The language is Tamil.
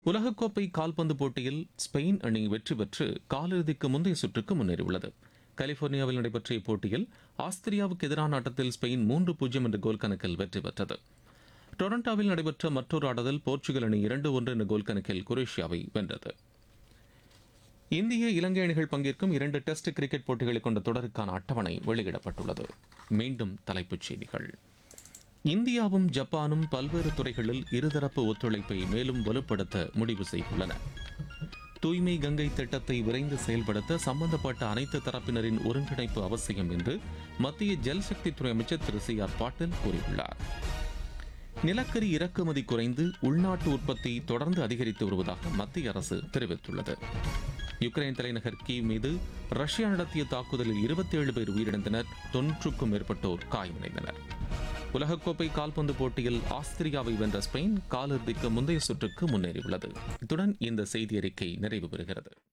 உலகக்கோப்பை கால்பந்து போட்டியில் ஸ்பெயின் அணி வெற்றி பெற்று காலிறுதிக்கு முந்தைய சுற்றுக்கு முன்னேறியுள்ளது கலிபோர்னியாவில் நடைபெற்ற இப்போட்டியில் ஆஸ்திரியாவுக்கு எதிரான ஆட்டத்தில் ஸ்பெயின் மூன்று பூஜ்ஜியம் என்ற கோல் கணக்கில் வெற்றி பெற்றது டொரண்டோவில் நடைபெற்ற மற்றொரு ஆட்டத்தில் போர்ச்சுகல் அணி இரண்டு ஒன்று என்ற கோல் கணக்கில் குரேஷியாவை வென்றது இந்திய இலங்கை அணிகள் பங்கேற்கும் இரண்டு டெஸ்ட் கிரிக்கெட் போட்டிகளை கொண்ட தொடருக்கான அட்டவணை வெளியிடப்பட்டுள்ளது மீண்டும் தலைப்புச் செய்திகள் இந்தியாவும் ஜப்பானும் பல்வேறு துறைகளில் இருதரப்பு ஒத்துழைப்பை மேலும் வலுப்படுத்த முடிவு செய்துள்ளன தூய்மை கங்கை திட்டத்தை விரைந்து செயல்படுத்த சம்பந்தப்பட்ட அனைத்து தரப்பினரின் ஒருங்கிணைப்பு அவசியம் என்று மத்திய ஜல்சக்தித்துறை அமைச்சர் திரு சி ஆர் பாட்டீல் கூறியுள்ளார் நிலக்கரி இறக்குமதி குறைந்து உள்நாட்டு உற்பத்தி தொடர்ந்து அதிகரித்து வருவதாக மத்திய அரசு தெரிவித்துள்ளது யுக்ரைன் தலைநகர் கீவ் மீது ரஷ்யா நடத்திய தாக்குதலில் இருபத்தி ஏழு பேர் உயிரிழந்தனர் தொன்னூற்றுக்கும் மேற்பட்டோர் காயமடைந்தனர் உலகக்கோப்பை கால்பந்து போட்டியில் ஆஸ்திரியாவை வென்ற ஸ்பெயின் காலிறுதிக்கு முந்தைய சுற்றுக்கு முன்னேறியுள்ளது இத்துடன் இந்த செய்தி அறிக்கை நிறைவு பெறுகிறது